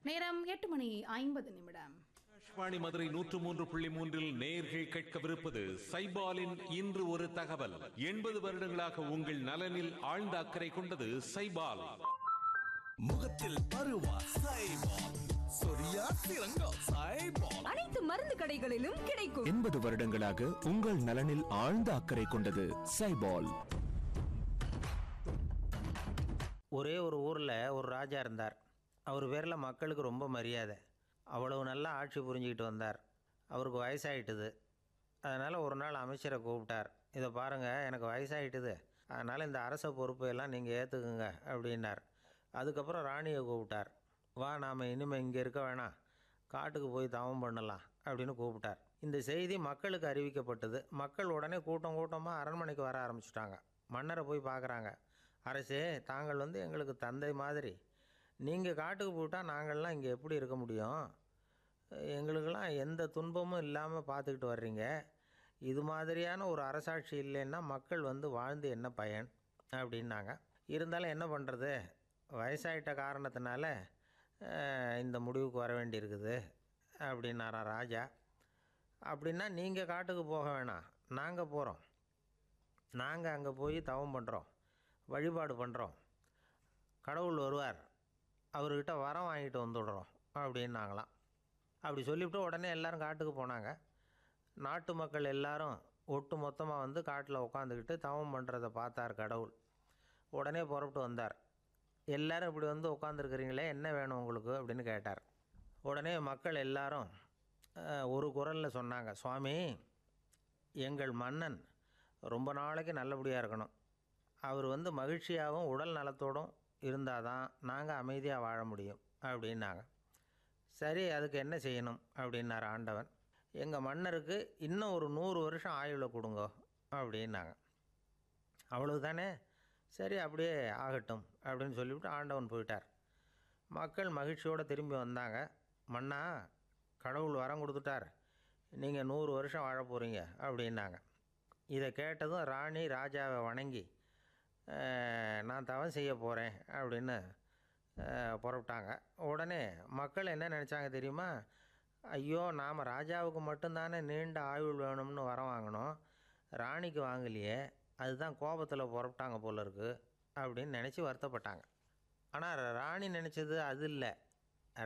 நேரம் எட்டு மணி ஐம்பது நிமிடம் ஆகாஷ்வாணி மதுரை நூற்று மூன்று புள்ளி மூன்றில் நேர்கள் கேட்கவிருப்பது சைபாலின் இன்று ஒரு தகவல் எண்பது வருடங்களாக உங்கள் நலனில் ஆழ்ந்த அக்கறை கொண்டது சைபால் முகத்தில் பருவா சைபால் சொரியா சிறங்கா சைபால் அனைத்து மருந்து கடைகளிலும் கிடைக்கும் எண்பது வருடங்களாக உங்கள் நலனில் ஆழ்ந்த அக்கறை கொண்டது சைபால் ஒரே ஒரு ஊரில் ஒரு ராஜா இருந்தார் அவர் பேரில் மக்களுக்கு ரொம்ப மரியாதை அவ்வளவு நல்லா ஆட்சி புரிஞ்சுக்கிட்டு வந்தார் அவருக்கு வயசாயிட்டுது அதனால் ஒரு நாள் அமைச்சரை கூப்பிட்டார் இதை பாருங்கள் எனக்கு வயசாயிட்டுது அதனால் இந்த அரச பொறுப்பை எல்லாம் நீங்கள் ஏற்றுக்குங்க அப்படின்னார் அதுக்கப்புறம் ராணியை கூப்பிட்டார் வா நாம் இனிமேல் இங்கே இருக்க வேணாம் காட்டுக்கு போய் தவம் பண்ணலாம் அப்படின்னு கூப்பிட்டார் இந்த செய்தி மக்களுக்கு அறிவிக்கப்பட்டது மக்கள் உடனே கூட்டம் கூட்டமாக அரண்மனைக்கு வர ஆரம்பிச்சிட்டாங்க மன்னரை போய் பார்க்குறாங்க அரசே தாங்கள் வந்து எங்களுக்கு தந்தை மாதிரி நீங்கள் காட்டுக்கு போயிட்டால் நாங்கள்லாம் இங்கே எப்படி இருக்க முடியும் எங்களுக்கெல்லாம் எந்த துன்பமும் இல்லாமல் பார்த்துக்கிட்டு வர்றீங்க இது மாதிரியான ஒரு அரசாட்சி இல்லைன்னா மக்கள் வந்து வாழ்ந்து என்ன பயன் அப்படின்னாங்க இருந்தாலும் என்ன பண்ணுறது வயசாயிட்ட காரணத்தினால அஹ், இந்த முடிவுக்கு வர வேண்டியிருக்குது அப்படின்னாராம் ராஜா அப்படின்னா நீங்கள் காட்டுக்கு போக வேணாம் நாங்கள் போகிறோம் நாங்கள் அங்கே போய் தவம் பண்ணுறோம் வழிபாடு பண்ணுறோம் கடவுள் வருவார் அவர்கிட்ட வரம் வாங்கிட்டு வந்துடுறோம் அப்படின்னாங்களாம் அப்படி சொல்லிவிட்டு உடனே எல்லாரும் காட்டுக்கு போனாங்க நாட்டு மக்கள் எல்லாரும் ஒட்டு மொத்தமாக வந்து காட்டில் உட்காந்துக்கிட்டு தவம் பண்ணுறதை பார்த்தார் கடவுள் உடனே புறப்பட்டு வந்தார் எல்லாரும் இப்படி வந்து உட்காந்துருக்கிறீங்களே என்ன வேணும் உங்களுக்கு அப்படின்னு கேட்டார் உடனே மக்கள் எல்லாரும் அஹ், ஒரு குரலில் சொன்னாங்க சுவாமி எங்கள் மன்னன் ரொம்ப நாளைக்கு நல்லபடியாக இருக்கணும் அவர் வந்து மகிழ்ச்சியாகவும் உடல் நலத்தோடும் இருந்தால் தான் நாங்கள் அமைதியாக வாழ முடியும் அப்படின்னாங்க சரி அதுக்கு என்ன செய்யணும் அப்படின்னார் ஆண்டவன் எங்கள் மன்னருக்கு இன்னும் ஒரு நூறு வருஷம் ஆயுளை கொடுங்க அப்படின்னாங்க அவ்வளவுதானே சரி அப்படியே ஆகட்டும் அப்படின்னு சொல்லிவிட்டு ஆண்டவன் போயிட்டார் மக்கள் மகிழ்ச்சியோடு திரும்பி வந்தாங்க மன்னா கடவுள் வரம் கொடுத்துட்டார் நீங்கள் நூறு வருஷம் வாழ போகிறீங்க அப்படின்னாங்க இதை கேட்டதும் ராணி ராஜாவை வணங்கி "அஹ், நான் தவம் செய்ய போகிறேன் அப்படின்னு அஹ், புறப்பட்டாங்க உடனே மக்கள் என்ன நினச்சாங்க தெரியுமா ஐயோ நாம் ராஜாவுக்கு மட்டும்தானே நீண்ட ஆயுள் வேணும்னு வரம் வாங்கினோம் ராணிக்கு வாங்கலையே அதுதான் கோபத்தில் புறப்பட்டாங்க போல இருக்கு அப்படின்னு நினச்சி வருத்தப்பட்டாங்க ஆனால் ராணி நினச்சது அது இல்லை